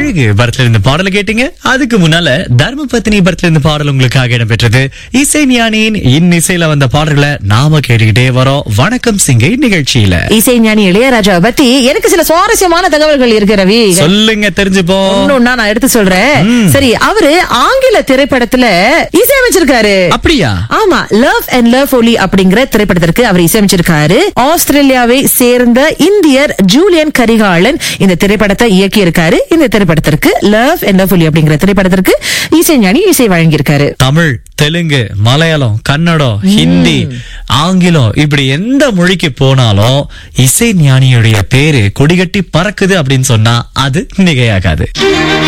அழகு படத்துல இருந்து பாடலை கேட்டீங்க அதுக்கு முன்னால தர்ம பத்தினி படத்துல இருந்து பாடல் உங்களுக்காக இடம்பெற்றது இசை ஞானியின் இன்னிசையில வந்த பாடல்களை நாம கேட்டுக்கிட்டே வரோம் வணக்கம் சிங்கை நிகழ்ச்சியில இசை ஞானி இளையராஜாவை பத்தி எனக்கு சில சுவாரஸ்யமான தகவல்கள் இருக்கு ரவி சொல்லுங்க தெரிஞ்சுப்போம் ஒன்னொன்னா நான் எடுத்து சொல்றேன் சரி அவரு ஆங்கில திரைப்படத்துல இசையமைச்சிருக்காரு அப்படியா ஆமா லவ் அண்ட் லவ் ஒலி அப்படிங்கிற திரைப்படத்திற்கு அவர் இசையமைச்சிருக்காரு ஆஸ்திரேலியாவை சேர்ந்த இந்தியர் ஜூலியன் கரிகாலன் இந்த திரைப்படத்தை இயக்கி இருக்காரு இந்த திரைப்படத்திற்கு லவ் அண்ட் லவ் ஒலி அப்படிங்கிற திரைப்படத்திற்கு இசைஞானி இசை வழங்கியிருக்காரு தமிழ் தெலுங்கு மலையாளம் கன்னடம் ஹிந்தி ஆங்கிலம் இப்படி எந்த மொழிக்கு போனாலும் இசை ஞானியுடைய பேரு கொடிகட்டி பறக்குது அப்படின்னு சொன்னா அது மிகையாகாது